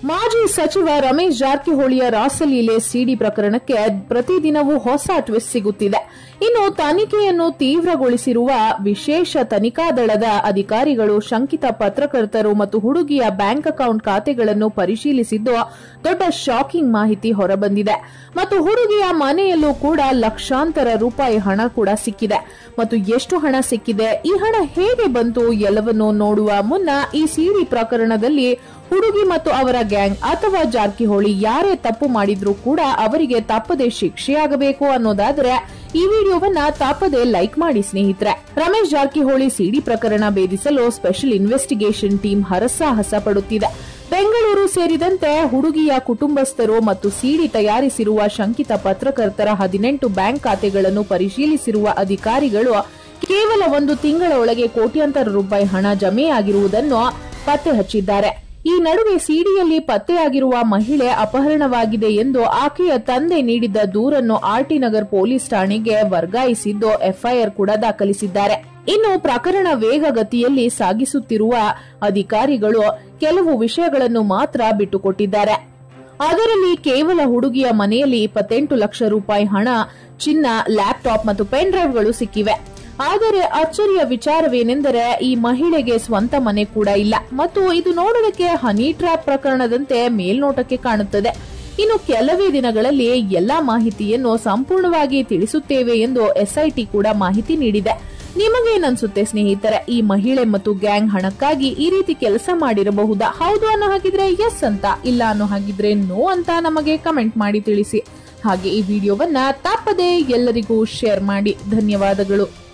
ಮಾಜಿ ಸಚಿವ ರಮೇಶ್ ಜಾರಕಿಹೊಳಿಯ ರಾಸಲೀಲೆ ಸಿಡಿ ಪ್ರಕರಣಕ್ಕೆ ಪ್ರತಿದಿನವೂ ಹೊಸ ಟ್ವಿಸ್ಟ್ ಸಿಗುತ್ತಿದೆ ಇನ್ನು ತನಿಖೆಯನ್ನು ತೀವ್ರಗೊಳಿಸಿರುವ ವಿಶೇಷ ತನಿಖಾ ದಳದ ಅಧಿಕಾರಿಗಳು ಶಂಕಿತ ಪತ್ರಕರ್ತರು ಮತ್ತು ಹುಡುಗಿಯ ಬ್ಯಾಂಕ್ ಅಕೌಂಟ್ ಖಾತೆಗಳನ್ನು ಪರಿಶೀಲಿಸಿದ್ದು ದೊಡ್ಡ ಶಾಕಿಂಗ್ ಮಾಹಿತಿ ಹೊರಬಂದಿದೆ ಮತ್ತು ಹುಡುಗಿಯ ಮನೆಯಲ್ಲೂ ಕೂಡ ಲಕ್ಷಾಂತರ ರೂಪಾಯಿ ಹಣ ಕೂಡ ಸಿಕ್ಕಿದೆ ಮತ್ತು ಎಷ್ಟು ಹಣ ಸಿಕ್ಕಿದೆ ಈ ಹಣ ಹೇಗೆ ಬಂತು ಎಲ್ಲವನ್ನೂ ನೋಡುವ ಮುನ್ನ ಈ ಸಿಡಿ ಪ್ರಕರಣದಲ್ಲಿ ಹುಡುಗಿ ಮತ್ತು ಅವರ ಗ್ಯಾಂಗ್ ಅಥವಾ ಜಾರಕಿಹೊಳಿ ಯಾರೇ ತಪ್ಪು ಮಾಡಿದ್ರೂ ಕೂಡ ಅವರಿಗೆ ತಪ್ಪದೆ ಶಿಕ್ಷೆಯಾಗಬೇಕು ಅನ್ನೋದಾದ್ರೆ ಈ ವಿಡಿಯೋವನ್ನ ತಪ್ಪದೆ ಲೈಕ್ ಮಾಡಿ ಸ್ನೇಹಿತರೆ ರಮೇಶ್ ಜಾರಕಿಹೊಳಿ ಸಿಡಿ ಪ್ರಕರಣ ಭೇದಿಸಲು ಸ್ಪೆಷಲ್ ಇನ್ವೆಸ್ಟಿಗೇಷನ್ ಟೀಮ್ ಹರಸಾಹಸ ಪಡುತ್ತಿದೆ ಬೆಂಗಳೂರು ಸೇರಿದಂತೆ ಹುಡುಗಿಯ ಕುಟುಂಬಸ್ಥರು ಮತ್ತು ಸಿಡಿ ತಯಾರಿಸಿರುವ ಶಂಕಿತ ಪತ್ರಕರ್ತರ ಹದಿನೆಂಟು ಬ್ಯಾಂಕ್ ಖಾತೆಗಳನ್ನು ಪರಿಶೀಲಿಸಿರುವ ಅಧಿಕಾರಿಗಳು ಕೇವಲ ಒಂದು ತಿಂಗಳ ಒಳಗೆ ಕೋಟ್ಯಾಂತರ ರೂಪಾಯಿ ಹಣ ಜಮೆಯಾಗಿರುವುದನ್ನು ಪತ್ತೆ ಹಚ್ಚಿದ್ದಾರೆ ಈ ನಡುವೆ ಸಿಡಿಯಲ್ಲಿ ಪತ್ತೆಯಾಗಿರುವ ಮಹಿಳೆ ಅಪಹರಣವಾಗಿದೆ ಎಂದು ಆಕೆಯ ತಂದೆ ನೀಡಿದ್ದ ದೂರನ್ನು ಆರ್ಟಿ ನಗರ್ ಪೊಲೀಸ್ ಠಾಣೆಗೆ ವರ್ಗಾಯಿಸಿದ್ದು ಎಫ್ಐಆರ್ ಕೂಡ ದಾಖಲಿಸಿದ್ದಾರೆ ಇನ್ನು ಪ್ರಕರಣ ವೇಗಗತಿಯಲ್ಲಿ ಸಾಗಿಸುತ್ತಿರುವ ಅಧಿಕಾರಿಗಳು ಕೆಲವು ವಿಷಯಗಳನ್ನು ಮಾತ್ರ ಬಿಟ್ಟುಕೊಟ್ಟಿದ್ದಾರೆ ಅದರಲ್ಲಿ ಕೇವಲ ಹುಡುಗಿಯ ಮನೆಯಲ್ಲಿ ಇಪ್ಪತ್ತೆಂಟು ಲಕ್ಷ ರೂಪಾಯಿ ಹಣ ಚಿನ್ನ ಲ್ಯಾಪ್ಟಾಪ್ ಮತ್ತು ಪೆನ್ ಡ್ರೈವ್ಗಳು ಸಿಕ್ಕಿವೆ ಆದರೆ ಅಚ್ಚರಿಯ ವಿಚಾರವೇನೆಂದರೆ ಈ ಮಹಿಳೆಗೆ ಸ್ವಂತ ಮನೆ ಕೂಡ ಇಲ್ಲ ಮತ್ತು ಇದು ನೋಡೋದಕ್ಕೆ ಹನಿ ಟ್ರ್ಯಾಪ್ ಪ್ರಕರಣದಂತೆ ಮೇಲ್ನೋಟಕ್ಕೆ ಕಾಣುತ್ತದೆ ಇನ್ನು ಕೆಲವೇ ದಿನಗಳಲ್ಲಿ ಎಲ್ಲಾ ಮಾಹಿತಿಯನ್ನು ಸಂಪೂರ್ಣವಾಗಿ ತಿಳಿಸುತ್ತೇವೆ ಎಂದು ಎಸ್ಐಟಿ ಕೂಡ ಮಾಹಿತಿ ನೀಡಿದೆ ನಿಮಗೇನನ್ಸುತ್ತೆ ಸ್ನೇಹಿತರೆ ಈ ಮಹಿಳೆ ಮತ್ತು ಗ್ಯಾಂಗ್ ಹಣಕ್ಕಾಗಿ ಈ ರೀತಿ ಕೆಲಸ ಮಾಡಿರಬಹುದಾ ಹೌದು ಅನ್ನೋ ಹಾಗಿದ್ರೆ ಎಸ್ ಅಂತ ಇಲ್ಲ ಅನ್ನೋ ಹಾಗಿದ್ರೆ ನೋ ಅಂತ ನಮಗೆ ಕಮೆಂಟ್ ಮಾಡಿ ತಿಳಿಸಿ ಹಾಗೆ ಈ ವಿಡಿಯೋವನ್ನ ತಪ್ಪದೇ ಎಲ್ಲರಿಗೂ ಶೇರ್ ಮಾಡಿ ಧನ್ಯವಾದಗಳು